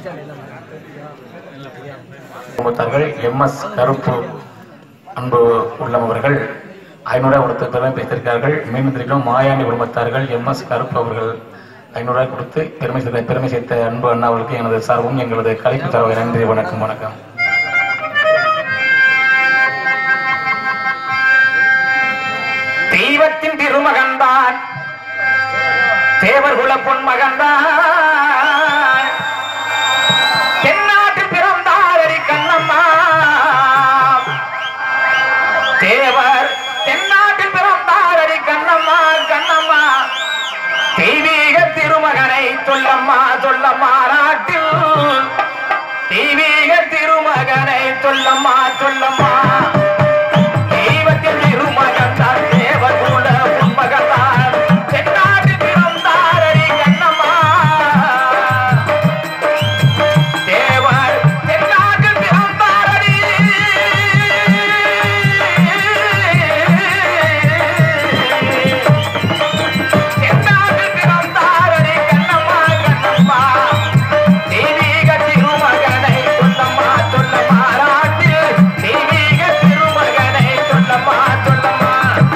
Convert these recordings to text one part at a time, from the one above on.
குடும்பத்தார்கள் M S கருப்பு அன்பு உள்ளம் அவர்கள் ஐநூறுரூவா கொடுத்து பெருமை பேசியிருக்கார்கள் மீண்டும் மாயாண்டி குடும்பத்தார்கள் எம் எஸ் கருப்பு அவர்கள் ஐநூறுரூவா கொடுத்து பெருமை சேர்த்த பெருமை சேர்த்த அன்பு அண்ணா அவர்களுக்கு எனது சார்பும் எங்களது கலைப்பு தரவை நன்றி வணக்கம் வணக்கம் தெய்வத்தின் திருமகன்தான் தேவர்குல பொன்மகன்தான் தென்னாட்டில் பிறந்தாரடி கண்ணம்மா தேவர் தென்னாட்டில் பிறந்தாரடி கண்ணம்மா கண்ணம்மா தெய்வீக திருமகனை சொல்லம்மா சொல்லம்மா நாட்டில் தெய்வீக திருமகனை சொல்லம்மா சொல்லம்மா தெய்வத்தின் திருமகன் தான் தேவர் குல பொன்மகன் தான் தென்னாட்டில் பிறந்தாரடி கண்ணம்மா தேவர் தென்னாட்டில் பிறந்தாரடி தென்னாட்டில் பிறந்தாரடி கண்ணம்மா கண்ணம்மா தெய்வீக திருமகனை சொல்லம்மா சொல்லம்மா நாட்டில் தெய்வீக திருமகனை சொல்லம்மா சொல்லம்மா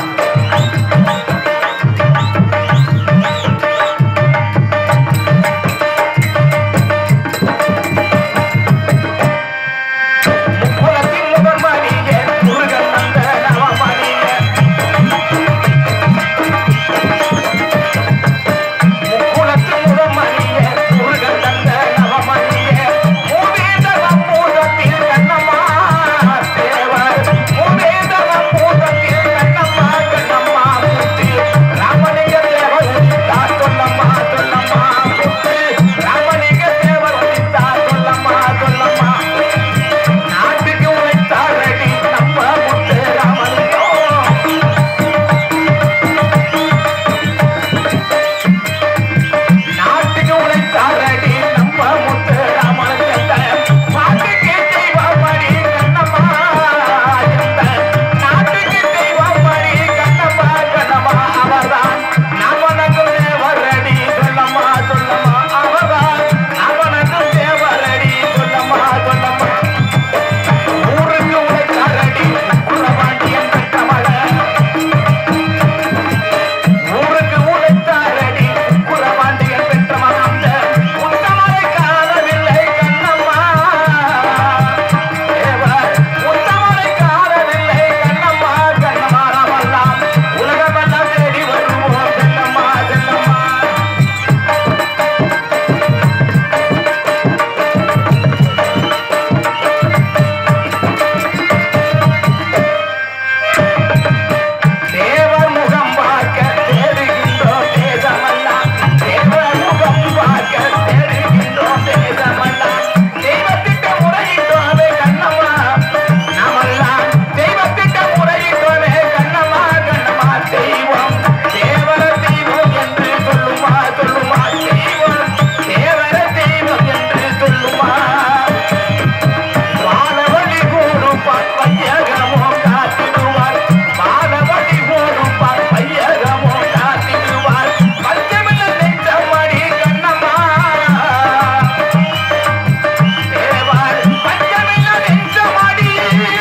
முக்குலத்தின் முதன்மணியே முருகன் வந்த நவமணியே முக்குலத்தின் முதன்மணியே முருகன் வந்த நவமணியே மூவேதகம் மூதத்தில் கண்ணம்மா தேவர் மூவேதகம் மூதத்தில் கண்ணம்மா கண்ணம்மா முத்து ராமலிங்க தேவர் உதித்தா சொல்லம்மா சொல்லம்மா முத்து ராமலிங்க தேவர் உதித்தா சொல்லம்மா சொல்லம்மா நாட்டுக்கு உழைத்தாரடி நம்ம முத்து ராமலிங்கம் நாட்டுக்கு உழைத்தாரடி நம்ம முத்து ராமலிங்கம் நாட்டுக்கு தெய்வமடி கண்ணம்மா எந்த நாட்டுக்கு தெய்வமடி கண்ணம்மா கண்ணம்மா அவர்தான் அவனுக்கும் தேவரடி சொல்லம்மா சொல்லம்மா அவர்தான் அவனுக்கும் தேவரடி சொல்லம்மா சொல்லம்மா ஊருக்கு உழைத்தாரடி குலவாண்டியன் பெற்றமட ஊருக்கு உழைத்தாரடி குலவாண்டியன் பெற்றமட அந்த உத்தமரை காணவில்லை கண்ணம்மா தேவர் உத்தமரை காணவில்லை கண்ணம்மா கண்ணம்மா நாமெல்லாம் உலகமெல்லாம் தேடி வருவோம் செல்லம்மா செல்லம்மா தேவர் முகம் பார்க்க தேடுகின்றோம் தேசமெல்லாம் தேவர் முகம் பார்க்க தேடுகின்றோம் தேசமெல்லாம் தெய்வத்திட்ட முறையிட்டோமே கண்ணம்மா நாமெல்லாம் தெய்வத்திட்ட முறையிட்டோமே கண்ணம்மா கண்ணம்மா தெய்வம் தேவர தெய்வம் என்று சொல்லுமா சொல்லுமா தெய்வம் தேவர தெய்வம் என்று சொல்லுமா வானவழி கூறுப்பார் பையகமோ காத்திடுவார் வானவழி கூறுப்பார் பையகமோ காத்திடுவார் பஞ்சமில்ல நெஞ்சமடி கண்ணம்மா தேவார் பஞ்சமில்ல நெஞ்சமடி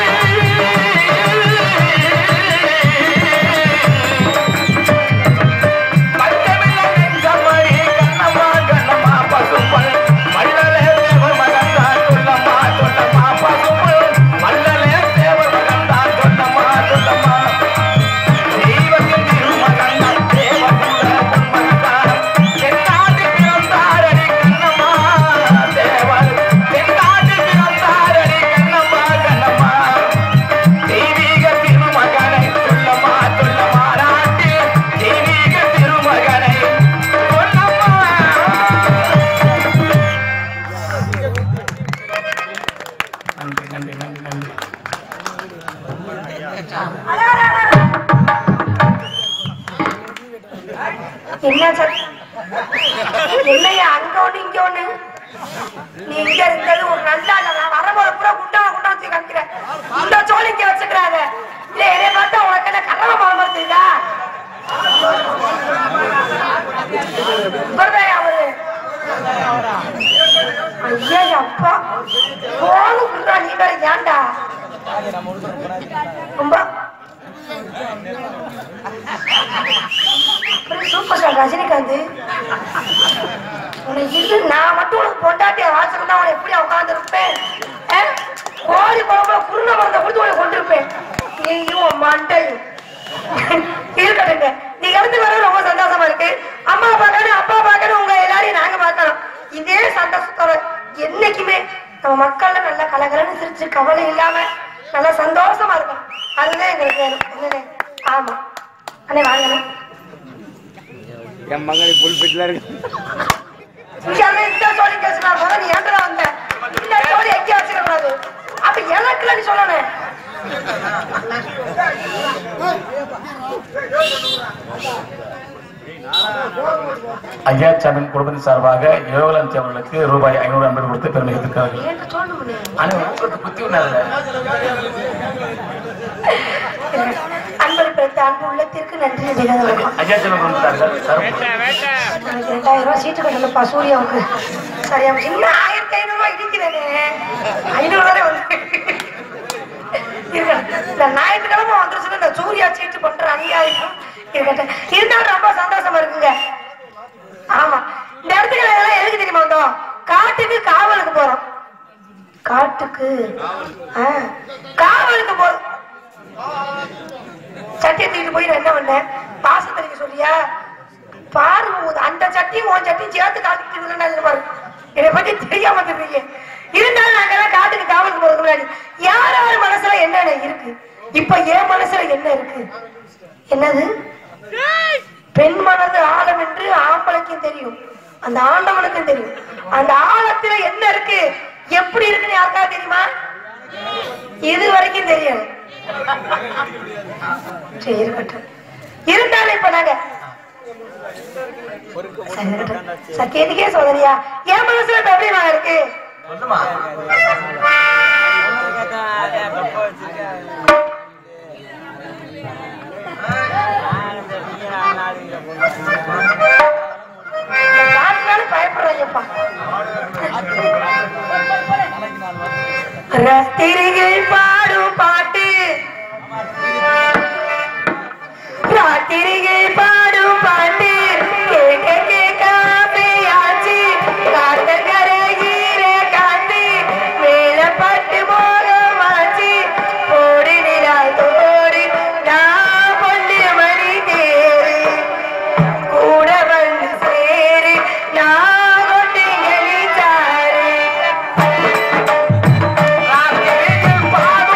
பஞ்சமில்ல நெஞ்சமடி கண்ணம்மா கண்ணம்மா பசும்பல் மல்லலே தேவர் மகன்தான் சொல்லம்மா சொல்லம்மா பசும்பல் மல்லலே தேவர் மகன்தான் சொல்லம்மா சொல்லம்மா தெய்வத்தின் திருமகன்தான் தேவகுல பொன்மகன்தான் தென்னாட்டு பிறந்தாரடி கண்ணம்மா தேவர் தென்னாட்டு பிறந்தாரடி கண்ணம்மா கண்ணம்மா தெய்வீக திருமகனை சொல்லம்மா சொல்லம்மா நாட்டில் தெய்வீக திருமகனை சொல்லம்மா நன்றி நன்றி நன்றி நன்றி என்ன சார் என்னையா அங்க ஒண்ணு இங்க ஒண்ணு நீ இங்க இருக்கிறது ஒரு நல்லா இல்ல நான் வரும்போது பூரா குண்டா குண்டா வச்சு காமிக்கிறேன் குண்டா சோழி இங்க வச்சுக்கிறாத இல்ல என்னைய பார்த்தா உனக்கு என்ன கலவ மாமா தெரியுதா இவர்தான் அவரு ஐயா ரொம்ப அப்புறம் சூப்பர் ஸ்டார் ரஜினிகாந்த் உனக்கு இல்ல நான் மட்டும் உனக்கு பொண்டாட்டிய வாசகம் தான் உனக்கு எப்படி உட்கார்ந்து இருப்பேன் கோழி குழம்புல குருண மருந்தை கொடுத்து உனக்கு கொண்டிருப்பேன் நீயும் உன் மண்டையும் இருக்கட்டுங்க நீங்க இருந்து வர ரொம்ப சந்தோஷமா இருக்கு அம்மா பார்க்கணும் அப்பா பார்க்கணும் உங்க எல்லாரையும் நாங்க பார்க்கணும் இதே சந்தோஷத்தோட என்னைக்குமே நம்ம மக்கள்ல நல்லா கலகலன்னு சிரிச்சு கவலை இல்லாம நல்லா சந்தோஷமா இருக்கணும் அதுதான் எங்களுக்கு வேணும் என்னண்ணே ஆமா அண்ணே வாங்கண்ணே என் மகளை புல் பிட்ல இருக்கு இங்க அவன் இந்த ஜோடி பேசுனா போல நீ ஏன்டா வந்த இந்த ஜோடி எங்கே வச்சிட கூடாது அப்ப எனக்குல நீ சொல்லணும் ஐயாச்சாமின் குடும்பத்தின் சார்பாக யோகலந்தி அவர்களுக்கு ரூபாய் ஐநூறு ஐம்பது கொடுத்து பெருமை சேர்த்திருக்கிறார்கள் ஏன்டா சொல்லணும் ஆனா உங்களுக்கு புத்தி உண்டாதுல அன்பர் பெருத்த அன்பு உள்ளத்திற்கு நன்றி அதிகாரம் ஐயாச்சாமி கொடுத்தார்கள் கருப்பு எனக்கு ரெண்டாயிரம் ரூபாய் சீட்டு கட்டலப்பா சூர்யாவுக்கு சரியா போச்சு. இன்னும் ஆயிரத்தி ஐநூறு ரூபாய் இடிக்கிறேனே ஐநூறு வரை வந்து இருக்கட்டும். இந்த ஞாயிற்றுக்கிழமை வந்துருச்சுன்னா இந்த சூர்யா சீட்டு பண்ற அநியாயம் இருக்கட்டும் இருந்தாலும் ரொம்ப சந்தோஷமா இருக்குங்க ஆமா இந்த இடத்துக்கு நாங்க எல்லாம் எதுக்கு தெரியுமா வந்தோம் காட்டுக்கு காவலுக்கு போறோம் காட்டுக்கு ஆ, காவலுக்கு போறோம் சட்டியை தூக்கிட்டு போய் நான் என்ன பண்ணேன் பாசம் தெளிக்க சொல்லியா பாரு உன் அந்த சட்டியும் உன் சட்டியும் சேர்த்து காட்டிட்டு பாரு என்னை பத்தி தெரியாம தெரியுங்க இருந்தாலும் நாங்க எல்லாம் காட்டுக்கு காவலுக்கு போறதுக்கு முன்னாடி யார் யார் மனசுல என்னென்ன இருக்கு இப்ப என் மனசுல என்ன இருக்கு என்னது பெண் மனது ஆழம் என்று ஆம்பளைக்கும் தெரியும் அந்த ஆண்டவனுக்கும் தெரியும் அந்த ஆழத்துல என்ன இருக்கு எப்படி இருக்குன்னு யாருக்கா தெரியுமா இது வரைக்கும் தெரியாது சரி இருக்கட்டும் இருந்தாலும் இப்ப நாங்க சரி, இருக்கட்டும். சத்தியத்துக்கே சோதரியா என் மனசுல இப்ப எப்படி நான் இருக்கு சொல்லுமா யாருனாலும் பயப்படுறாங்கப்பா ராத்திரிகள் பாடும் பாட்டு ராத்திரிகள் பாடும் பாட்டு கேட்க கேட்க ஆசையாச்சு காத்த கரையிற காத்து மேல பட்டு மோகமாச்சு போடு நிலா தோடு நான் பொண்ணு மணி தேரு கூட வந்து சேரு நான் கொண்டு எலிச்சாரு ராத்திரிகள் பாடும்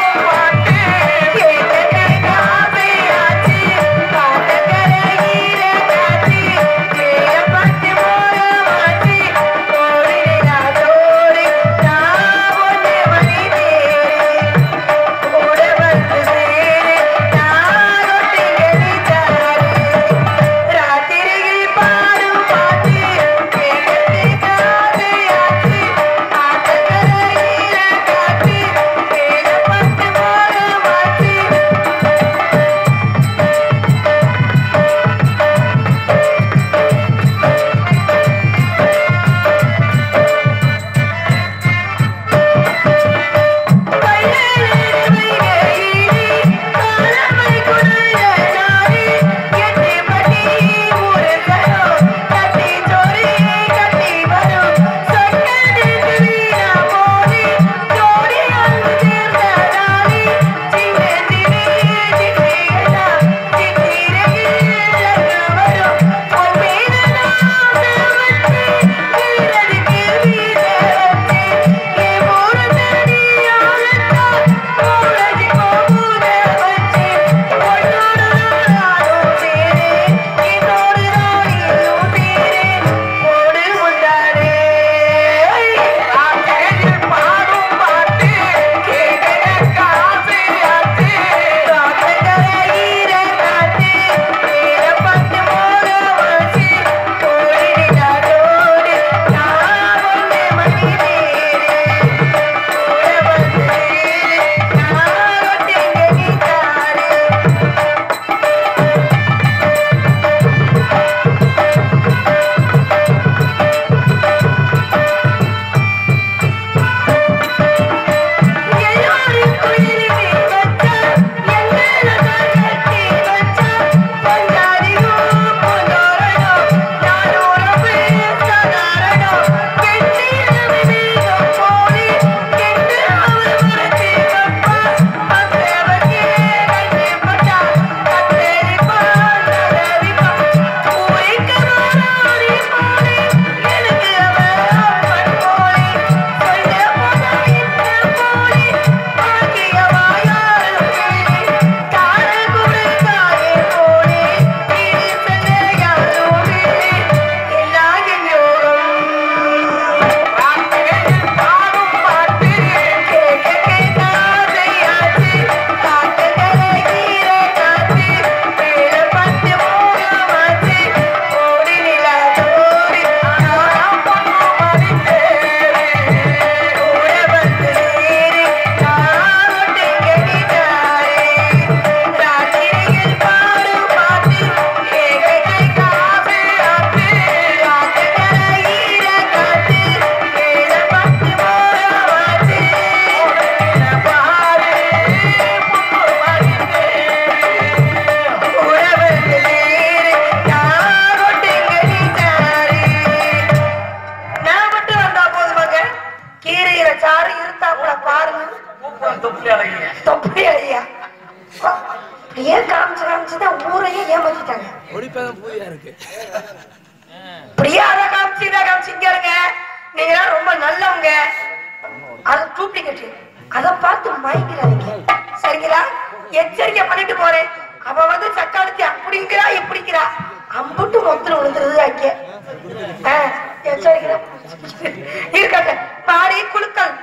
இப்பதான் புதியா இருக்கு இப்படியே அதை காமிச்சு இதை காமிச்சு இங்க இருங்க நீங்க எல்லாம் ரொம்ப நல்லவங்க அது டூப்ளிகேட் அத பார்த்து மயங்கிறாதீங்க சரிங்களா எச்சரிக்கை பண்ணிட்டு போறேன் அவ வந்து சக்காலத்தி அப்படிங்கிறா இப்படிங்கிறா அம்புட்டு மொத்தம் விழுந்துருது அங்க ஆ, எச்சரிக்கை இருக்கட்டும் பாடி குழுக்கள்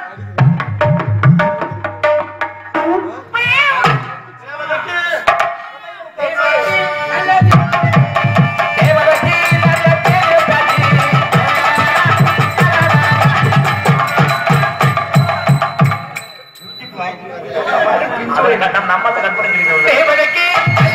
அவரை நம்ம நம்மத்தை கற்பனை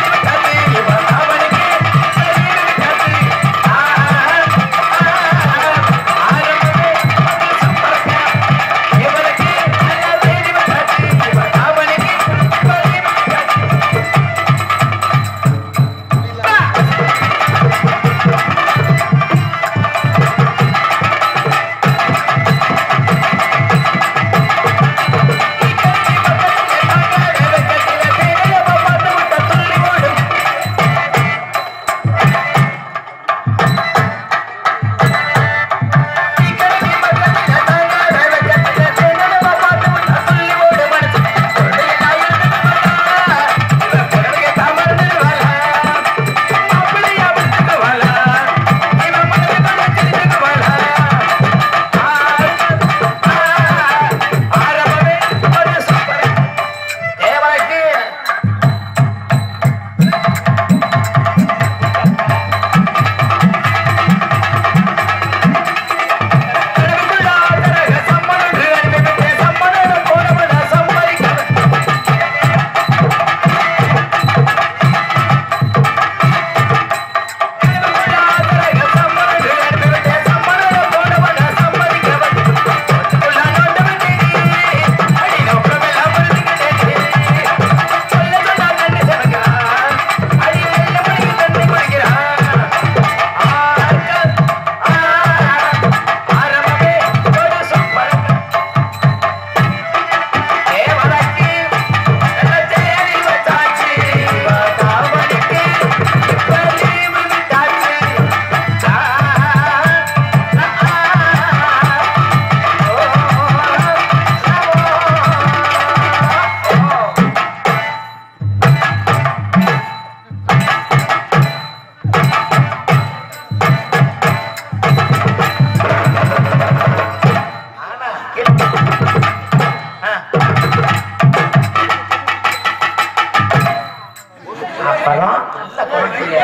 அப்பதான் நல்ல குழந்தைய.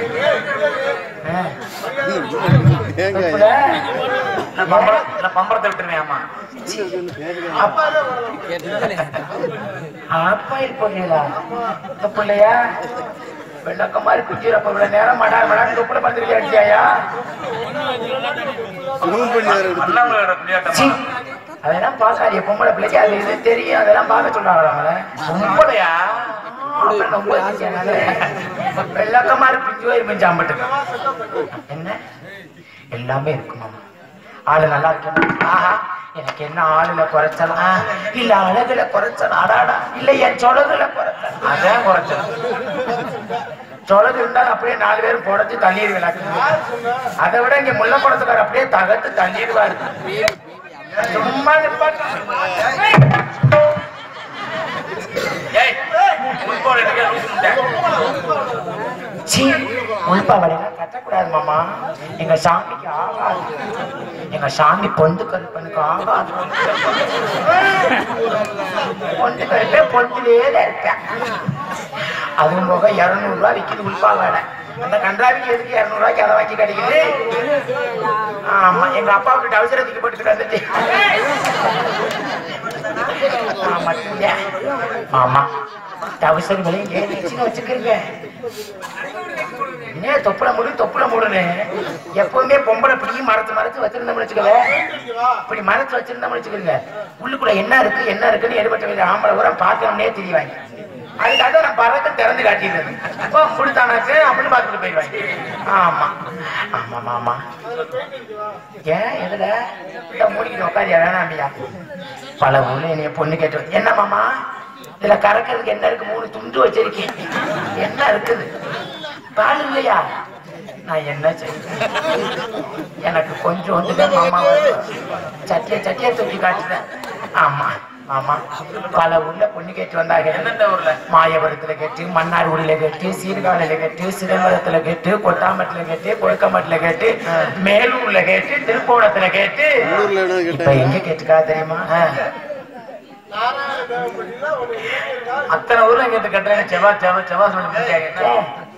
ஆ. தப்புல, நான் பம்பரம் நான் பம்பரத்தை விட்டுருவேன் அம்மா அப்பா அப்பா இருப்பீங்களா தப்பு இல்லையா வெள்ளக்க மாதிரி குச்சிரப்ப இவ்வளவு நேரம் மடா மடான்னு தொப்புல பத்திரிக்கை அடிச்சாயா சீ, அதெல்லாம் பார்க்காதீங்க பொம்பளை பிள்ளைக்கு அது இது தெரியும் அதெல்லாம் பார்க்க சொல்றாங்க அவங்கள பொம்பளையா அப்புறம் ரொம்ப ஈஸியானது. வெள்ளக்கமா பிஞ்சு போயிருப்பேன் சாம்பட்டுக்கு என்ன எல்லாமே இருக்குமா ஆளு நல்லா இருக்கணும் ஆஹா எனக்கு என்ன ஆளுல குறைச்சலா இல்ல அழகுல குறைச்சல் அடாடா இல்ல என் சொலகுல குறைச்சல் அதான் குறைச்சல் சொலகு இருந்தாலும் அப்படியே நாலு பேரும் புடச்சு தள்ளிடுவேன் அதை விட இங்க முல்லை குடத்துக்கார அப்படியே தகட்டு தள்ளிடுவாரு சும்மா நிப்பாட்டு. ஏய், உள்போட எடுக்க லூசு முட்டை. சீ, உள்பாவடையெல்லாம் கட்டக்கூடாது மாமா எங்க சாமிக்கு ஆகாது எங்க சாமி பொந்து கருப்பனுக்கு ஆகாது பொந்து கருப்பே பொந்திலே தான் இருப்பேன் அதுவும் போக இருநூறு ரூபாய் விக்குது உள்பாவாடை அந்த கன்றாவிக்கு எதுக்கு இருநூறு ரூபாய்க்கு அதை வாங்கி கிடைக்குது ஆமா எங்க அப்பாவுக்கு அவசரத்துக்கு போட்டு வந்துட்டு ஆமா இல்லையா? ஆமா டவுசர் விலையும் ஏறிச்சுன்னு வச்சுக்கிறீங்க என்ன தொப்புல மூடு தொப்புல மூடுன்னு எப்பவுமே பொம்பளை பிடிக்கும் மரத்து மரத்து வச்சிருந்தோம்னு வச்சுக்கல இப்படி மரத்து வச்சிருந்தோம்னு வச்சுக்கோங்க உள்ளுக்குள்ள என்ன இருக்கு என்ன இருக்குன்னு எடுபட்ட வேண்டிய ஆம்பளை உரம் பார்க்கணும்னே தெரியவாங்க அதுக்காக நான் பறக்க திறந்து காட்டிடுறது இப்போ கொடுத்தானாச்சு அப்படின்னு பார்த்துட்டு போயிடுவாங்க ஆமா ஆமா ஆமா ஏன் எதுல இந்த மூடிக்கிட்டு உட்காரியா வேணாம்பியா பல ஊர்ல என்னைய பொண்ணு கேட்டு என்ன மாமா இதுல கறக்கிறதுக்கு என்ன இருக்கு மூணு துண்டு வச்சிருக்கேன் என்ன இருக்குது பால் இல்லையா நான் என்ன செய்வேன் எனக்கு கொஞ்சம் வந்துதான் மாமா சட்டிய சட்டிய தூக்கி காட்டுறேன் ஆமா ஆமா பல ஊர்ல பொண்ணு கேட்டு வந்தாங்க எந்தெந்த ஊர்ல மாயபுரத்துல கேட்டு மன்னார்குடியில கேட்டு சீர்காழியில கேட்டு சிதம்பரத்துல கேட்டு கொட்டாமட்டில கேட்டு கொழுக்கமட்டில கேட்டு மேலூர்ல கேட்டு திருப்போணத்துல கேட்டு இப்ப எங்க கேட்டுக்கா தெரியுமா அத்தனை ஊர்ல கேட்டு கட்டுறாங்க செவ்வா செவ்வா செவ்வா சொல்லி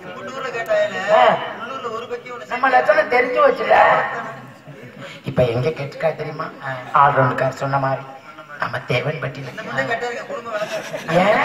நம்ம லட்சணம் தெரிஞ்சு வச்சுல இப்ப எங்க கேட்டுக்கா தெரியுமா ஆல்ரவுண்டுக்கார் சொன்ன மாதிரி நம்ம தேவன் பட்டியல ஏன்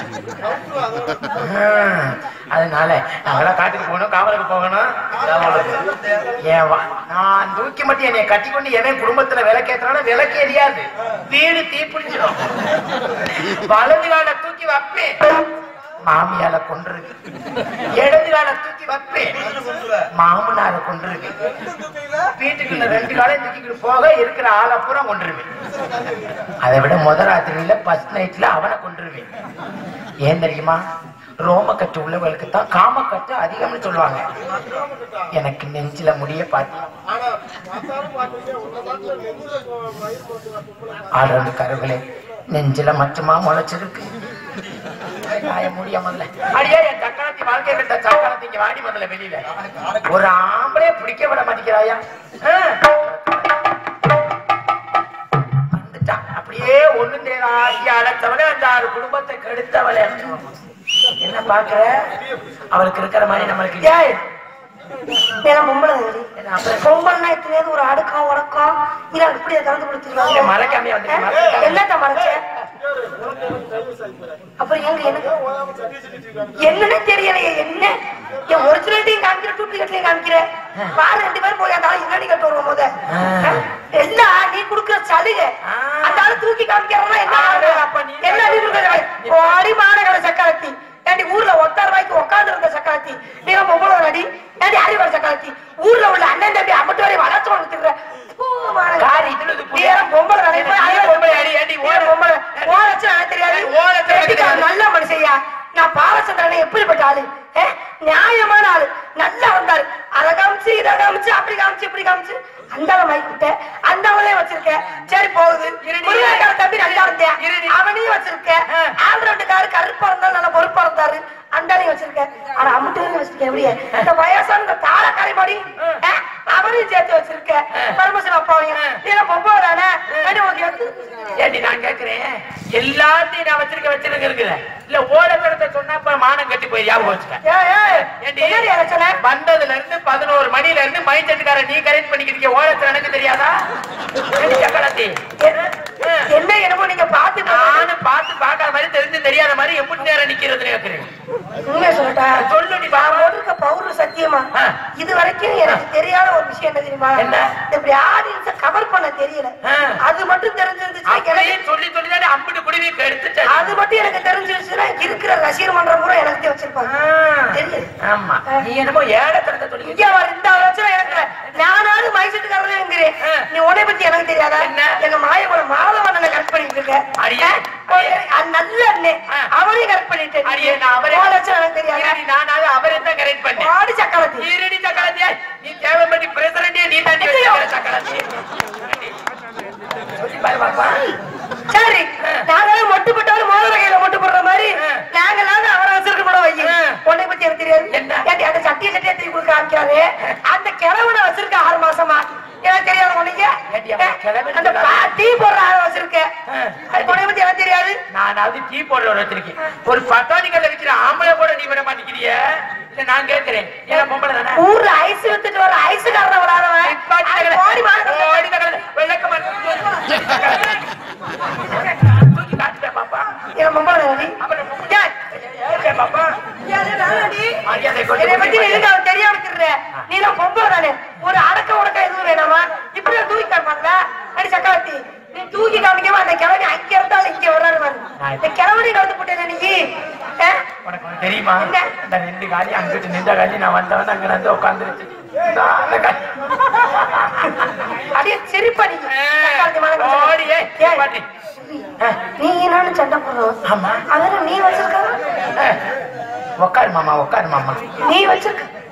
ஆஹ், அதனால நாங்களாம் காட்டுக்கு போகணும் காவலுக்கு போகணும் ஏன் வா- நான் தூக்கி மட்டும் என்னைய கட்டி கொண்டு எவன் குடும்பத்துல விளக்கேற்றனால விளக்கு எரியாது வீடு தீப்பிடிச்சிடும் வலது கால தூக்கி வைப்பேன் மாமியால கொன்றுருக்கு இடது கால தூக்கி வைப்பேன் மாமனார கொன்றுருக்கு வீட்டுக்குள்ள ரெண்டு காலையும் தூக்கிட்டு போக இருக்கிற ஆளை பூரா கொண்டுருவேன் அதை விட முத ராத்திரியில ஃபர்ஸ்ட் நைட்ல அவனை கொண்டுருவேன் ஏன் தெரியுமா ரோமக்கட்டு உள்ளவர்களுக்கு தான் காமக்கட்டு அதிகம்னு சொல்லுவாங்க எனக்கு நெஞ்சில முடிய பார்த்து ஆடுறது கருவிலே நெஞ்சில மட்டுமா முளைச்சிருக்கு காய முடிய முதல்ல அடியே என் சக்கரத்தி வாழ்க்கை கட்ட சக்கரத்தி இங்க வாடி முதல்ல வெளியில ஒரு ஆம்பளே பிடிக்க விட மாட்டேங்கிறாயா ஆ. வந்துட்டான். அப்படியே ஒண்ணு நேராகி அழைத்தவளே அந்த ஆறு குடும்பத்தை கெடுத்தவளே என்ன பாக்குற அவளுக்கு இருக்கிற மாதிரி நம்மளுக்கு ஏய் ஏன்னா பொம்பளை தானடி. பொம்பளைன்னா எத்தனையாவது ஒரு அடுக்கம் உடக்கம் இல்ல இப்படியே கலந்து இங்க கொடுத்துருவாங்க மறைக்காமையா வந்து மறைக்காம. என்னத்த மறைச்ச அப்புறம் எங்க எனக்கு என்னன்னு தெரியலையே என்ன என் ஒரிஜினல்ட்டையும் காமிக்கிற டூப்ளிகேட்லயும் காமிக்கிற பாரு ரெண்டு பேரும் போய் அந்த ஆள் என்னடி கட்டு வருவோம் முத ஆ. எல்லாம் நீ குடுக்குற சலுகை ஆ. அந்த ஆளு தூக்கி காமிக்கிறதா என்ன ஆளு, அப்ப நீ என்ன அடி கொடுக்குற ஓடி மாநகர சக்கரத்தி ஏண்டி ஊர்ல ஒத்தார் ரூபாய்க்கு உட்கார்ந்து இருந்த சக்கரத்தி நீ பொம்பளை அடி ஏண்டி அறிவாள சக்கரத்தி ஊர்ல உள்ள அண்ணன் தம்பி அம்மட்டு வரை வளர்த்து வளர்த்துக்கிற காரி இதுலது புடி. பொம்பளை தானே நீ ஏன் பொம்பளை அடி, அடி, ஓட. பொம்பளை ஓலச்சு எனக்கு தெரியாது ஓலச்சு எனக்கு கேட்டுக்கா, தெரியாது. நல்ல மனுஷையா நான் பாலச்சந்திரனை எப்படிப்பட்ட ஆளு ஏ, நியாயமான ஆளு நல்லா வந்தாரு அதை காமிச்சு இதை காமிச்சு அப்படி காமிச்சு இப்படி காமிச்சு அந்த மைக் விட்ட அந்த அவளையும் வச்சிருக்க சரி போகுது இருடி. முருகக்கார தம்பி நல்லா இருந்தேன் இருடி. அவனையும் வச்சிருக்க ஆ. ஆந்திரட்டுக்காரு கருப்பா இருந்தாலும் நல்ல பொறுப்பா இருந்தாரு அண்டாலையும் வச்சிருக்க ஆனா அம்முட்டு வச்சிருக்கேன் எப்படியே இந்த வயசான இந்த தாளக்காரி மாடி அவனையும் சேர்த்து வச்சிருக்க பரமசிவம் அப்பாவையும் ஏன்னா பொம்பளை தானே அடி உனக்கு எடுத்து ஏண்டி நான் கேக்குறேன் எல்லாத்தையும் நான் வச்சிருக்க வச்சிருக்க இருக்குது இல்ல ஓடத்தரத்தை சொன்னா இப்ப மானம் கட்டி போய் ஞாபகம் வச்சுக்க ஏய், ஏய், ஏண்டி? என்னடி அரைச்சல? வந்ததுல இருந்து பதினோரு மணில இருந்து மைண்ட் செட்டுக்கார நீ கரெக்ட் பண்ணிக்கிட்டு ஓடத்துல எனக்கு தெரியாதா ஏண்டி சக்கரத்தி என்ன- என்ன என்னமோ நீங்க பாத்து நானும் பார்த்து பார்க்காத மாதிரி தெரிஞ்சு தெரியாத மாதிரி எப்படி நேரம் நிக்கிறதுன்னு கேக்குறேன் உண்மையை சொல்லட்டா சொல்லு நீ நான் பாவம். போட்டிருக்க பவுடர் சத்தியமா ஆ. இது வரைக்கும் எனக்கு தெரியாத ஒரு விஷயம் என்ன தெரியுமா என்ன? இப்படி ஆடியன்ஸ கவர் பண்ண தெரியல ஆ. அது மட்டும் தெரிஞ்சிருந்துச்சு அப்படியே எனக்கு சொல்லி சொல்லி தானே அம்பிட்டு குடிவி எடுத்துட்டு அது மட்டும் எனக்கு தெரிஞ்சிருச்சுன்னா இருக்கிற ரசிகர் மன்றம் கூட எனக்கு வச்சிருப்பாங்க தெரியுது ஆமா நீ என்னமோ ஏழத்தரத்தை சொல்லி இங்க வர இந்த லட்சம் எனக்கு இல்ல. நானாவது மைசூட்டுக்காரனே இருக்கிறேன் ஆ. நீ உன்னை பத்தி எனக்கு தெரியாதா என்ன? எங்க மாயகுல மாதவண்ணனை கரெக்ட் பண்ணிட்டு இருக்க அடியே. ஆ, அது நல்ல அண்ணே ஆ. அவனையும் கரெக்ட் பண்ணிட்டேன் அடியே நான் அவரே உன் லட்சம் எனக்கு தெரியாதா இருடி, நானாவது அவரே தான் கரெக்ட் பண்ணேன் பாடி சக்கரத்தி இருடி சக்கரத்தியா நீ தேவைப்பட்டி பிரசிடண்டே நீ தாண்டி வச்சிருக்கிற சக்கரத்தி சொல்லி பாரு பாப்பா சரி நாங்களும் மொட்டு போட்டாலும் மோதிர கையில மொட்டு போடுற மாதிரி ஆ. நாங்களாவது அவரை வச்சிருக்க கூட வை ஆ. உன்னை பத்தி எனக்கு தெரியாது என்ன? ஏன்டி அந்த சட்டிய சட்டிய தூக்கி கொடுக்க ஆரம்பிக்காது அந்த கிழவனை வச்சிருக்க ஆறு மாசமா எனக்கு தெரியாது உனக்கு ஏன்டி அவன் கிழவன் அந்த பா- டீ போடுற ஆளை வச்சிருக்க ஆ. உன்னை பத்தி எனக்கு தெரியாது நானாவது டீ போடுற வச்சிருக்கேன் ஒரு பத்தானிகள் இருக்கிற ஆம்பளை கூட நீ விட மாட்டேங்கிறிய இல்ல நான் கேட்கிறேன் ஏன்னா பொம்பளை தானே ஊர்ல ஐஸ் வித்துட்டு வர ஐஸுக்காரன விளாடுவன் அது ஓடி மாடு ஓடி சக்கரத்தை, வெள்ளக்க மாட்டேன். தூக்கி காட்டுட்டேன் பாப்பா என் பொம்பளை தானடி. அப்புறம் ஏய், ஏன் பாப்பா ஏன் நானாடி? மரியாதை கொண்டு என்னை பத்தி போய் நீ எதுக்கு அவன் தெரியாம இருக்கிற? நீ தான் பொம்பளை தானே ஒரு அடக்க உடக்க எதுவும் வேணாமா இப்படியே தூக்கி காமிப்பாங்களா அடி சக்கரவர்த்தி நீ தூக்கி காமிக்காம அந்த கிழவனை அங்க இருந்தாலும் இங்க வர்றாரு பாரு. இந்த கிழவனை கலந்து போட்டேன் நீ ஆ? உனக்கு ஒண்ணு தெரியுமா என்ன? இந்த ரெண்டு காலி அங்கிட்டு நின்ற காலி நான் வந்தவன் அங்க வந்து உட்காந்துருச்சு அந்த காலி அப்படியே சிரிப்பா நீ சக்கரவர்த்தி மகன் ஓடி, ஏய், ஏய், பாட்டி. நீ என்னன்னு சண்டை போடுறோம் ஆமா அதெல்லாம் நீ வச்சிருக்க ஏய், உட்காரு மாமா உட்காரு மாமா நீ வச்சிருக்க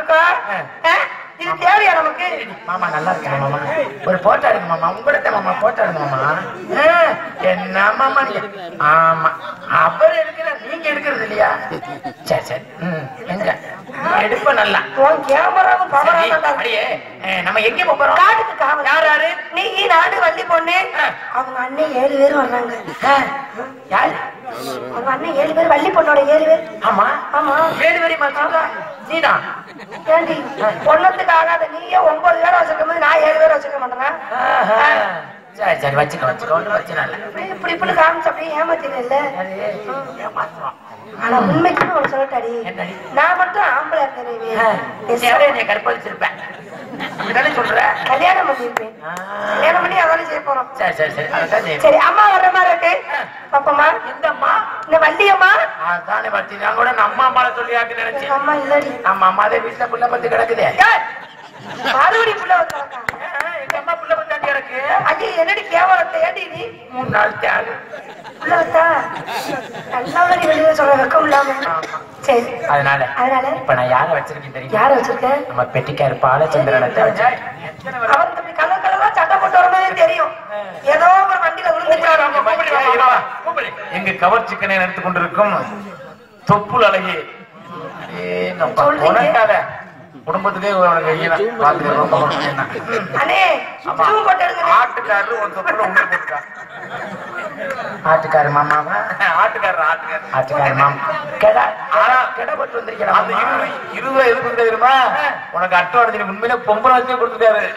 இருக்கோம் ஆ? இது தேவையா நமக்கு மாமா நல்லா இருக்கேன் மாமா ஒரு போட்டோ எடுங்க மாமா உங்கள்ட்ட மாமா போட்டோ எடுங்க மாமா ஆ, என்ன மாமா நீங்க ஆமா அவர் எடுக்கிற நீங்க எடுக்கிறது இல்லையா சரி சரி ம் எங்க எடுப்ப நல்லா உன் கேமராவும் பவரா சரி, தான் அப்படியே ஆ, நம்ம எங்க போப் போறோம் காட்டுக்கு காவல் யார் யாரு நீ நாடு வள்ளி பொண்ணு அவங்க அண்ணன் ஏழு பேர் வர்றாங்க ஆ, யாரு அவங்க அண்ணன் ஏழு பேர் வள்ளி பொண்ணோட ஏழு பேர் ஆமா ஆமா ஏழு வரி மாத்தா நீதான் ஏண்டி பொண்ணத்துக்கு ஆகாத நீயே ஒன்பது பேரை வச்சிருக்கும் போது நான் ஏழு பேரை வச்சிருக்க மாட்டேனா ஆஹா. சரி சரி வச்சுக்க வச்சுக்க ஒன்றும் பிரச்சனை இல்லை அப்படியே இப்படி இப்படி காமிச்சு அப்படியே ஏமாத்தினல ஏமாத்துறோம் ஆனா உண்மைக்குமே ஒரு சொல்லட்டாடி என்னடி? நான் மட்டும் ஆம்பளை இருந்தேன் எவரே என்னை கற்பழிச்சிருப்பேன் அப்படிதானே சொல்ற கல்யாணம் பண்ணிருப்பேன் ஆ. கல்யாணம் பண்ணி அதானே செய்ய போறோம் சரி சரி சரி அதான் செய்யணும் சரி அம்மா வர்ற மாதிரி இருக்கு பாப்பம்மா இந்தம்மா இந்த வள்ளியம்மா அதானே பத்தி நான் கூட நம்ம அம்மால சொல்லியாக்கு நினைச்சேன் அம்மா இல்லடி நம்ம அம்மாதே வீட்டுல புள்ள பத்தி கிடக்குதே ஏய், மறுபடியும் புள்ள வச்சாக்கா ஆ, எங்க அம்மா புள்ள பத்தி கிடக்கு அது என்னடி கேவலத்தை ஏண்டி நீ மூணு நாள் தியாகு புள்ள வச்சா நல்லா நீ வெளியே சொல்ற வெக்கம் இல்லாம சரி அதனால அதனால இப்ப நான் யார வச்சிருக்கேன் தெரியும் யார வச்சிருக்க நம்ம பெட்டிக்காரு பாலச்சந்திரனத்தை வச்சிருக்கேன் அவன் தம்பி கலர் கலரா சட்டை போட்டு வரும்போதே தெரியும் ஏதோ ஒரு வண்டியில விழுந்துட்டாரு எங்க கவர் சிக்கனை நடத்தி கொண்டிருக்கும் தொப்புள் அழகி ஏங்கப்பா, சொல்றீங்க? உனக்காக குடும்பத்துக்கே உனக்கு ஈனம். பாத்துக்க, ரொம்ப கஷ்டம் என்ன. அண்ணே சுத்தமும் போட்டு எடுங்க ஆட்டுக்காரரு ஒரு தொப்புல உள்ள போட்டுட்டா ஆட்டுக்காரு மாமாவா ஆட்டுக்காரர் ஆட்டுக்காரர் ஆட்டுக்காரு மாமா கெடா ஆனா கெடப்பட்டு அந்த வந்திருக்கலாம் இருபது இருபது எது கொடுத்தா தெரியுமா உனக்கு அட்டை உடஞ்சிருக்கு உண்மையிலே பொம்பளை வச்சே கொடுத்துட்டாரு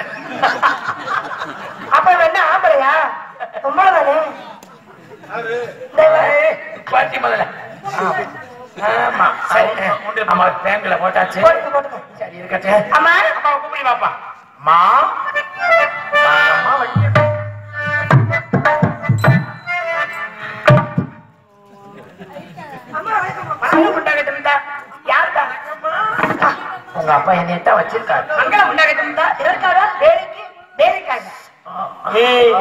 அப்ப இவன் என்ன ஆம்பளையா பொம்பளை தானே இந்த இவன் பாட்டி முதல்ல ஆமா சரி ஆமா பேங்க்ல போட்டாச்சு போட்டுக்க போட்டுக்க சரி இருக்கட்டும் அம்மா அம்மா கூப்பிடி பாப்பா மா அம்மா வண்டி அம்மா வணக்கம் உண்டாகட்டும் யாருக்கா உங்க அப்பா என்னையத்தான் வச்சிருக்காரு மங்களம் உண்டாகட்டும் எதற்காக வேலைக்கு வேலைக்காக ஏய்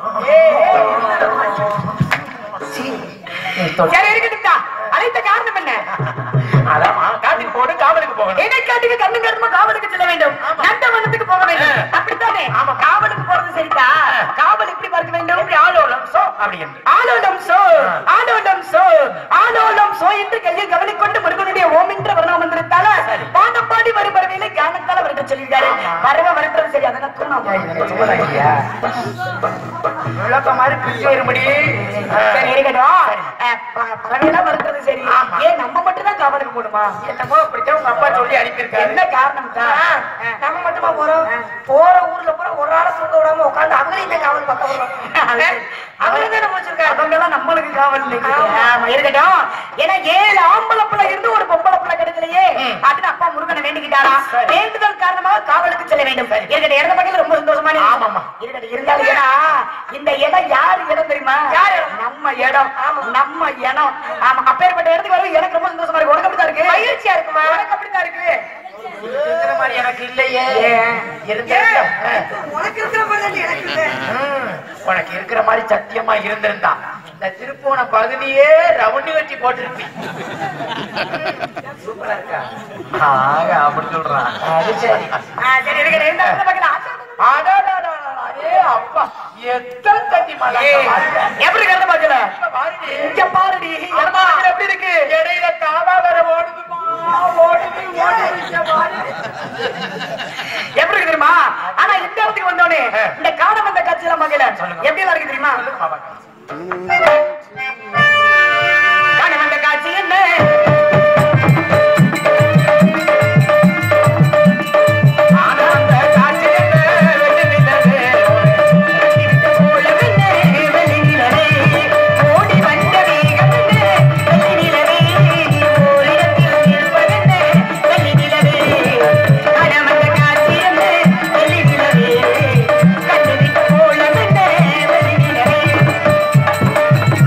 நீ தொட்டு- சரி இருக்கட்டும் அழைத்த காரணம் என்ன அதாம்மா காட்டுக்கு போடு காவலுக்கு போகணும் இடைக்காட்டுக்கு கண்ணு கருமா காவலுக்கு செல்ல வேண்டும் நந்தவனத்துக்கு போக வேண்டும் அப்படித்தானே ஆமா காவலுக்கு போறது சரிதா காவல் எப்படி பார்க்க வேண்டும் எப்படி ஆளோலம் சோ அப்படி என்று ஆலோலம் சோ ஆலோலம் சோ ஆலோலம் சோ என்று கையில் கவனிக்கொண்டு முருகனுடைய ஓம் என்ற வர்ணம் வந்திருந்தால பாடம் பாடி வரும் வரவையில ஞானத்தால வருட சொல்லியிருக்காரு வரவ வருத்தம் சரி அதெல்லாம் விளக்க மாதிரி பிச்சு வரும்படி சரி இருக்கட்டும் அஹ், ப- பறவையெல்லாம் வருத்துறது சரி ஏன் நம்ம மட்டும் தான் காவலுக்கு போடுமா என்னமோ அப்படித்தான் உங்க அப்பா சொல்லி அனுப்பியிருக்காரு என்ன காரணம் தான் நம்ம மட்டுமா போறோம் போற ஊர்ல போற ஒரு ஆளை தூங்க விடாம உட்காந்து அவங்களையும் தான் காவல் பக்கம் வருவோம் அவங்களும் தானே முடிச்சிருக்காங்க அவங்க எல்லாம் நம்மளுக்கு காவல் ஆமா இருக்கட்டும் ஏன்னா ஏழு ஆம்பளை பிள்ளை இருந்து ஒரு பொம்பளை பிள்ளை கிடைக்கலையே அப்படின்னு அப்பா முருகனை வேண்டிக்கிட்டாரா வேண்டுதல் காரணமாக காவலுக்கு செல்ல வேண்டும் இருக்கட்டும் இறந்த பக்கம் ரொம்ப சந்தோஷமா ஆமாம்மா. இருக்கட்டும் இருந்தாலும் ஏன்னா இந்த இடம் யாரு இடம் தெரியுமா யாரு நம்ம இடம் நம்ம இடம் ஆமா அப்பேற்பட்ட இடத்துக்கு வரவு எனக்கு ரொம்ப சந்தோஷமா இருக்கு உனக்கு அப்படிதான் இருக்கு மகிழ்ச்சியா இருக்குமா உனக்கு அப்படிதான் இருக்கு இருக்கிற மாதிரி எனக்கு இல்லையே இருந்த உனக்கு இருக்கிற மாதிரி எனக்கு இல்லை உனக்கு இருக்கிற மாதிரி சத்தியமா இருந்திருந்தா இந்த திருப்போண பகுதியே ரவுண்டு கட்டி போட்டிருப்பேன் சூப்பரா இருக்கா ஆக அப்படி சொல்றான் அது சரி ஆ, சரி இருக்கட்டும் இந்த இடத்துல பார்க்கலாம். அடாடாடாடா, ஏ அப்பா எத்தனை தண்ணி மழை எப்படி கருத பாக்கல பாருடி இங்க பாருடி இடமா அம்மா. எப்படி இருக்கு இடையில காவா வேற ஓடுதுமா ஓடுது ஓடுது இங்க பாரு. எப்படி இருக்கு தெரியுமா ஆனா இந்த இடத்துக்கு வந்தோடனே இந்த காணம் வந்த காட்சியில மகள எப்படி எல்லாம் இருக்கு தெரியுமா பாப்பா. காணம் வந்த காட்சி என்ன ஆனந்த காட்சி என்ன வெள்ளி நிலவே, இருக்க போல வெண்ணே, வெள்ளி நிலவே, ஓடி வந்த மேகம் என்ன, வெள்ளி நிலவே, நீ ஓரிடத்தில் இருப்பதென்ன, வெள்ளி நிலவே, காணம் வந்த காட்சி என்ன, வெள்ளி நிலவே, கண்டுவிட்ட போல வெண்ணே, வெள்ளி நிலவே,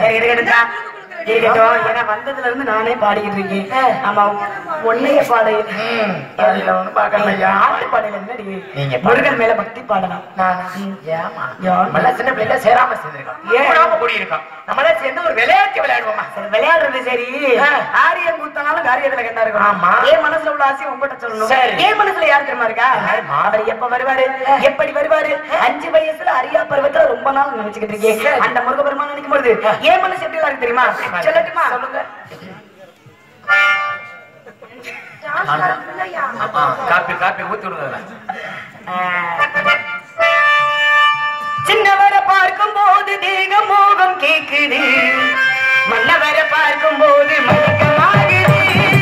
சரி இருக்கட்டும்டா இருக்கட்டும் ஏன்னா வந்ததுல இருந்து நானே பாடிக்கிட்டு இருக்கேன் ஆமா ஒன்னைய பாடு ம், அதுல ஒண்ணும் பார்க்கணும் ஐயா. ஆட்டு பாடல என்னடி நீங்க பாடுங்க. முருகன் மேல பக்தி பாடலாம் நானா? ஏம்மா? ஏன்? நம்மளாம் சின்ன பிள்ளைல சேராம சேர்ந்திருக்கோம். ஏன்? கூடாம கூடியிருக்கோம். நம்மளாம் சேர்ந்து ஒரு விளையாட்டு விளையாடுவோமா? சரி, விளையாடுறது சரி ஆ. ஆரியம் கூத்தனாலும் காரியத்துல கண்டா இருக்கும் ஆமா. என் மனசுல உள்ள ஆசையை உங்ககிட்ட சொல்லணும் சரி. என் மனசுல யார் தெரியுமா இருக்கா யாரும்மா? அவர் எப்ப வருவாரு எப்படி வருவாரு அஞ்சு வயசுல அரியா பருவத்துல ரொம்ப நாள் நினைச்சுக்கிட்டு இருக்கேன் சரி. அந்த முருகபெருமான் நினைக்கும் பொழுது என் மனசு எப்படி இருக்கு தெரியுமா சொல்லட்டுமா சொல்லுங்க. ஜாஸ்தியா இல்லையா ஆ, காப்பி காப்பி ஊத்தி விடுங்க சின்னவரை பார்க்கும் போது தேக மோகம் கேக்குது மன்னவரை பார்க்கும் போது மயக்கமாகுது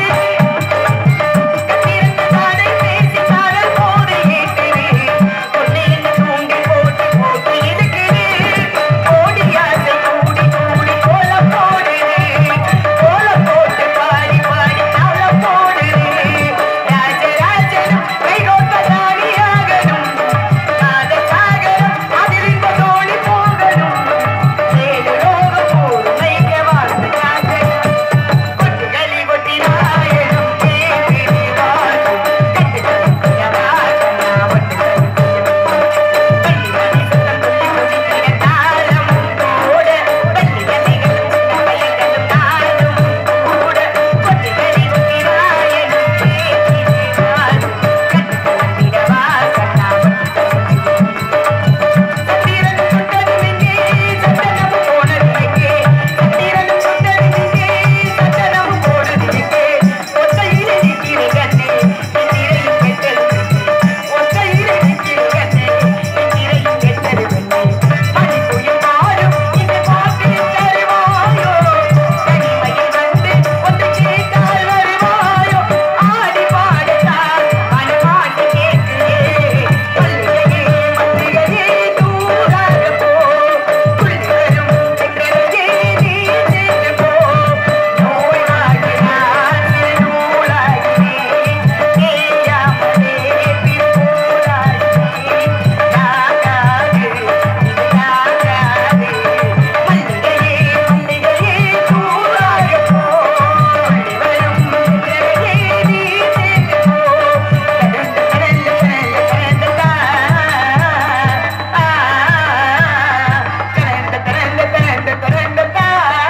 கத்திருந்த தாடை பேசி தாழல் போது ஏத்துது பொண்ணு என்ன தூண்டி போட்டு போட்டு இழுக்குது ஓடி ஆசை கூடி கூடி கோலம் போடுது கோலம் போட்டு பாடி பாடி தாளம் போடுது ராஜராஜனும் கைகோட்ட ராணியாகணும் காதல் சாகரம் அதில் இந்த தோழி போகணும் ஏழு லோகம் பொறுமைக்க வாழ்ந்து காக்கணும் கொட்டுகளி கொட்டி நாயகம் கேட்கிறி வாழும் கட்டு கட்டிய வாசனா ஒட்டு பள்ளி மணி சுத்தம் துள்ளி குதிக்கிற தாளம் கூட பள்ளி கலிகளும் சின்ன பையன்களும் நாளும் கூட கொட்டுகளி கொட்டி நாயகம் கேட்கிறி வாழும் கட்டு கட்டிய வாசனா சத்திரன் சுட்டதுமிங்கே சத்தனம் போனதுமிங்கே சத்திரன் சுட்டதுமிங்கே சத்தனம் போனதுமிங்கே ஒத்தையிலே நிற்கிற கண்ணே என் திரையும் கெட்டது ஒத்தையிலே நிற்கிற கண்ணே என் திரையும் கெட்டது பெண்ணே மணி புயல் மாறும் இந்த பாட்டில் தருவாயோ தனிமையில் வந்து ஒன்று கேட்டால் வருவாயோ ஆடி பாடத்தான் மனமாட்டி கேட்கிறே மல்லிகையே மல்லிகையே தூராக போ புல்வரும் சென்றதையே நீ சேர்ந்து போ நோய் வாழ்கிறான் நூலாகிறேன் தேயாமலே பிற்போலாகிறேன் நாகாது இது நாகாது மல்லிகையே மல்லிகையே தூராக போ புல்வரும் சென்றதையே நீ சேர்ந்து போ கடந்து கடந்து கடந்து கடந்து கடந்து கடந்து கடந்து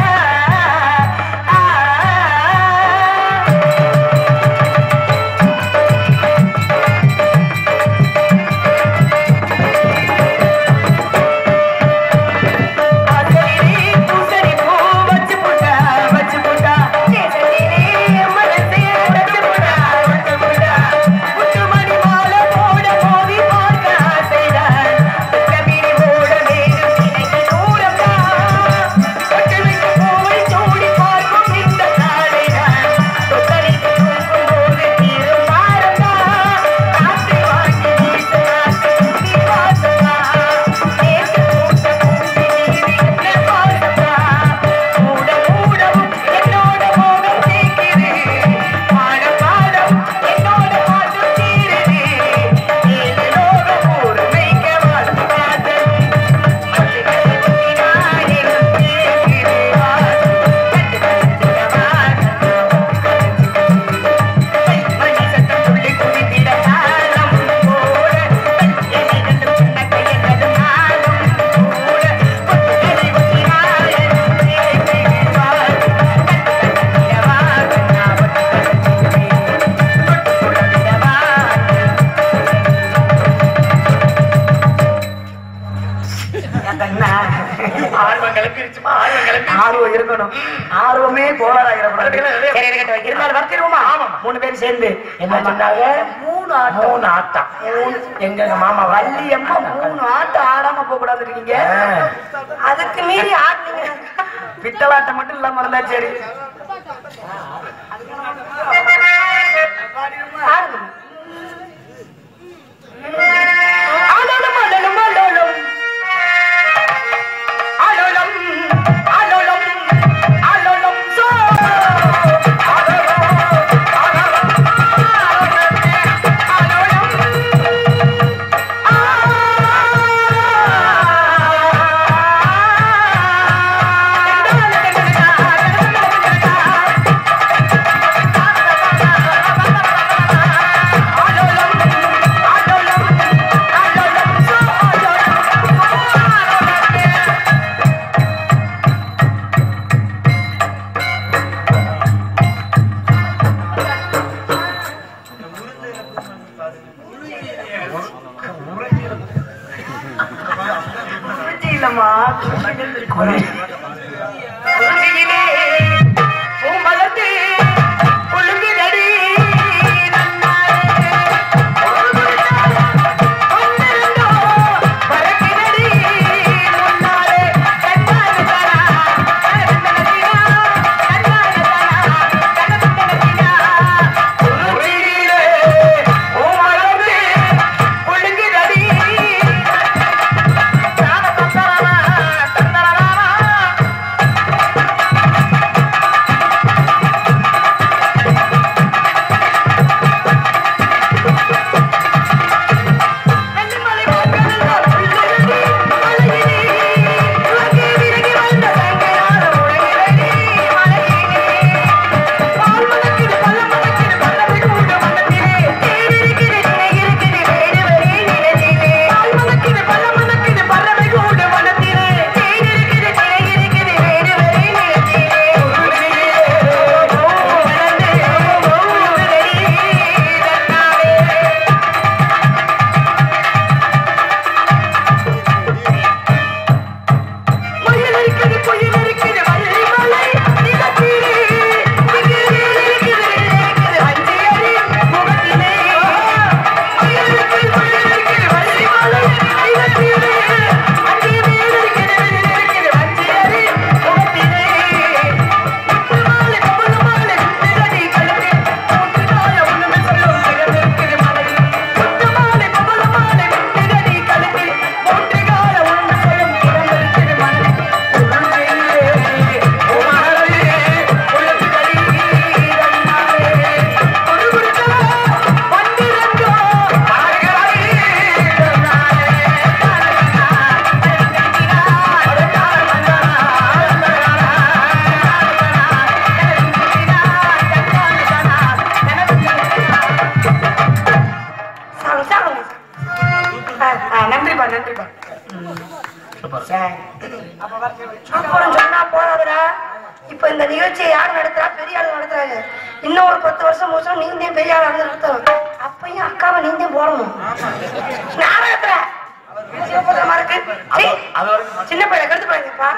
ஆசையிலே பூசணி பூ வச்சு போட்டா வச்சு போட்டா கேசரியிலே மனசே வச்சு போட்டா வச்சு போட்டா முத்துமணி மாலை போட மோதி பார்க்க ஆசைதான் கபீரி போட வேணும் சினைக்கு தூரம்தான் பட்டு வைத்த பூவை சூடி பார்க்கும் இந்த காலைதான் தொட்டடித்து தூக்கும் போது தீரும் பாரம்தான் காற்று வாங்கி வீச காற்று சுத்தி வாசம்தான் நேற்று பூத்த பூமி மீது என்ன பாசம்தான் மூட மூடவும் என்னோட மோகம் தீக்குது பாட பாடவும் என்னோட பாட்டு தீருது ஏழு லோகம் பொறுமைக்க வாழ்ந்து காதலும் மல்லிகை ஒட்டி நாயகம் கேட்குது வாசம் கட்டு கட்டிட வாசம் மணி சத்தம் துள்ளி குதித்திட தாளம் போட எதிர்ந்து சின்ன கையெழுது நாளும் கூட கொட்டுகளை ஒட்டி நாயகம் கேட்குது வாசம் கட்டு கட்டிட வாசம் நான் ஒட்டு கட்டிடுவேன் தொட்டு கொடுத்திட வாசம் ஆர்வம் கிளப்பிருச்சுமா ஆர்வம் கிளப்பி ஆர்வம் இருக்கணும் ஆர்வமே கோளாறாயிடக்கூடாது சரி இருக்கட்டும் இருந்தாலும் வர்த்திருவோமா மூணு பேரும் சேர்ந்து என்ன சொன்னாங்க மூணு ஆட்டம் மூணு ஆட்டம் எங்க எங்க மாமா வள்ளி அம்மா மூணு ஆட்டம் ஆடாம போக கூடாது இருக்கீங்க அதுக்கு மீறி ஆடுனீங்க பித்தலாட்டம் மட்டும் இல்லாம இருந்தா சரி ஆடுங்க. ஆடலும் ஆடலும் ஆடலும் ஆடலும் ஆடலும் ஆடலும் சோ ஆடலும் ஆடலும் ஆடலும் போறாதுடா இப்ப இந்த நிகழ்ச்சியை யார் நடத்துறா பெரிய ஆள் நடத்துறாங்க இன்னும் ஒரு பத்து வருஷம் முடிச்சோம் நீங்க தான் பெரிய ஆள் வந்து நடத்தணும் அப்பயும் அக்காவை நீங்க தான் போடணும் நாடகத்துல சிவபுத்திரமா இருக்கு சீ, அது வரைக்கும் சின்ன பையன் கருத்து பாருங்கப்பா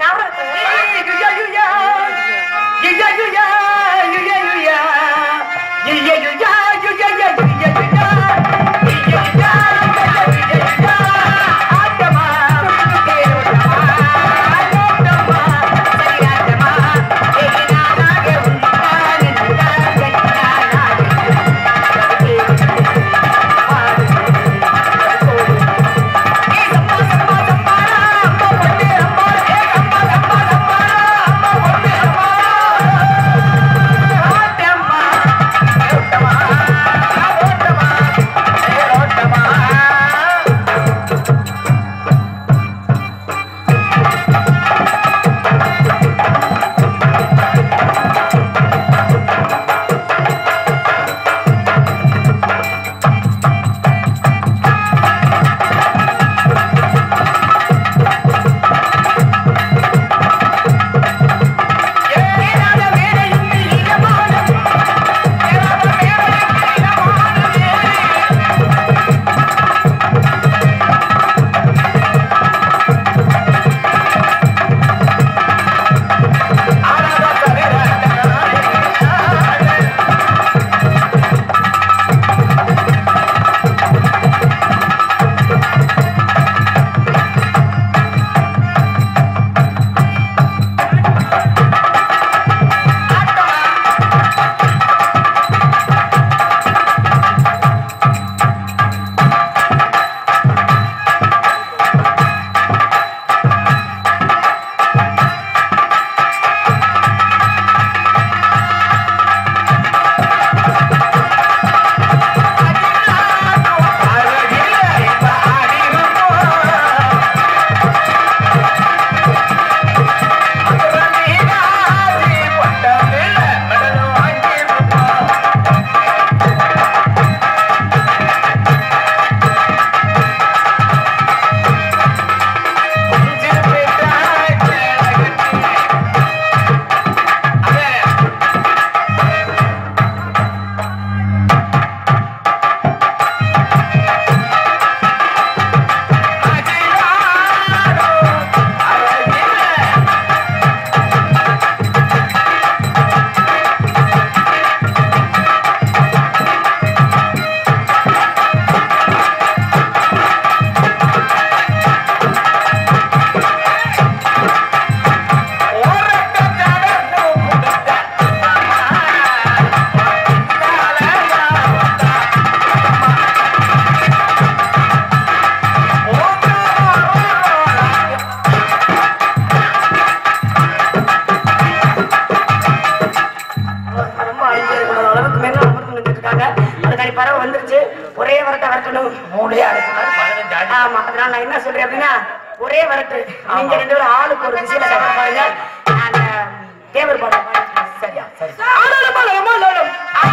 ரொம்ப அழிஞ்சு அளவுக்கு மேல அமர்ந்து நின்றுட்டு இருக்காங்க அதுக்காண்டி பறவை வந்துருச்சு ஒரே வரட்டை வரட்டணும் மூளையே அடைச்சினாரு பதினஞ்சு அடி ஆமா அதனால நான் என்ன சொல்றேன் அப்படின்னா ஒரே வரட்டு நீங்க ரெண்டு பேரும் ஆளுக்கு ஒரு திசையில கவனம் பாருங்க அந்த தேவர் பாடம் பாடிட்டு சரியா சரி ஆடலும் பாடலும் ஆடலும்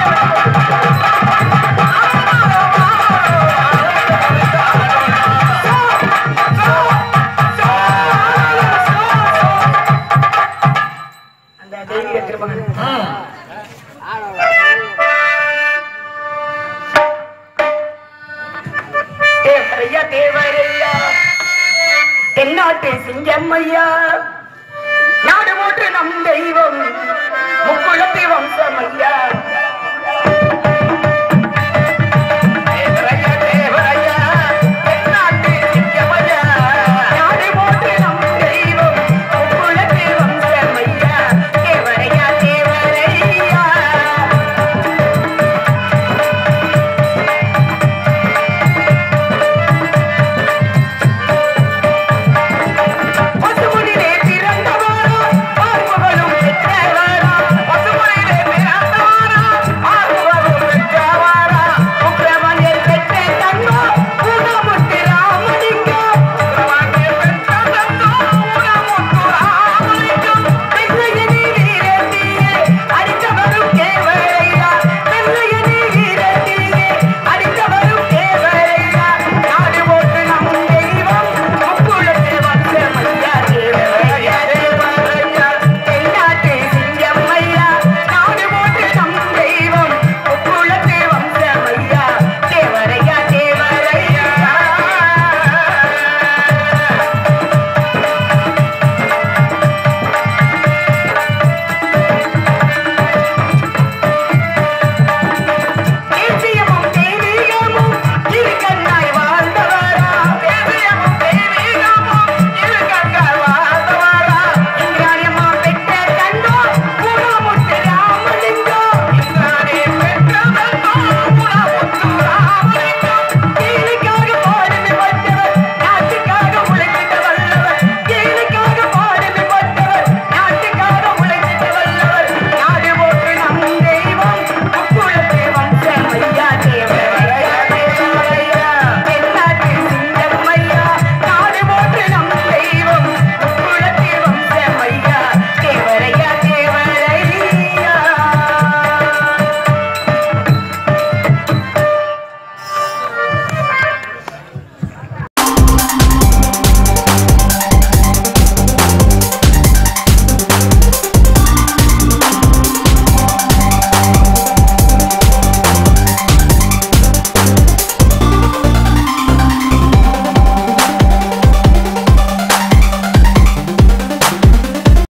ஆடலும் அந்த தெய்வீக திருமகன் தேவரையா தேவரையா தென்னாட்டு சிங்கம் ஐயா நாடு போட்டு நம் தெய்வம் முக்குளத்தி வம்சம் ஐயா